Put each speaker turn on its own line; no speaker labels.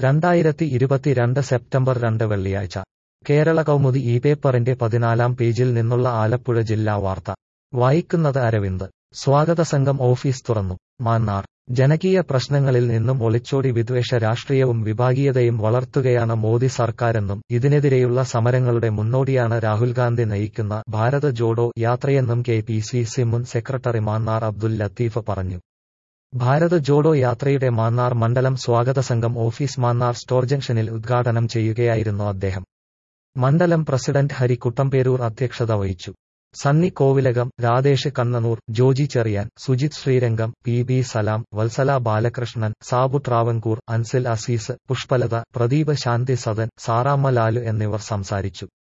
രണ്ടായിരത്തി ഇരുപത്തിരണ്ട് സെപ്റ്റംബർ രണ്ട് വെള്ളിയാഴ്ച കേരള കൗമുദി ഈ പേപ്പറിന്റെ പതിനാലാം പേജിൽ നിന്നുള്ള ആലപ്പുഴ ജില്ലാ വാർത്ത വായിക്കുന്നത് അരവിന്ദ് സ്വാഗത സംഘം ഓഫീസ് തുറന്നു മാന്നാർ ജനകീയ പ്രശ്നങ്ങളിൽ നിന്നും ഒളിച്ചോടി വിദ്വേഷ രാഷ്ട്രീയവും വിഭാഗീയതയും വളർത്തുകയാണ് മോദി സർക്കാരെന്നും ഇതിനെതിരെയുള്ള സമരങ്ങളുടെ മുന്നോടിയാണ് രാഹുൽ ഗാന്ധി നയിക്കുന്ന ഭാരത് ജോഡോ യാത്രയെന്നും കെ പി സി സി മുൻ സെക്രട്ടറി മാന്നാർ അബ്ദുൽ ലത്തീഫ് പറഞ്ഞു ഭാരത് ജോഡോ യാത്രയുടെ മാന്നാർ മണ്ഡലം സ്വാഗത സംഘം ഓഫീസ് മാന്നാർ സ്റ്റോർ ജംഗ്ഷനിൽ ഉദ്ഘാടനം ചെയ്യുകയായിരുന്നു അദ്ദേഹം മണ്ഡലം പ്രസിഡന്റ് ഹരി കുട്ടമ്പേരൂർ അധ്യക്ഷത വഹിച്ചു സണ്ണി കോവിലകം രാധേഷ് കണ്ണനൂർ ജോജി ചെറിയാൻ സുജിത് ശ്രീരംഗം പി ബി സലാം വത്സല ബാലകൃഷ്ണൻ സാബു ട്രാവൻകൂർ അൻസിൽ അസീസ് പുഷ്പലത പ്രദീപ് ശാന്തി സദൻ സാറാമ്മ ലാലു എന്നിവർ സംസാരിച്ചു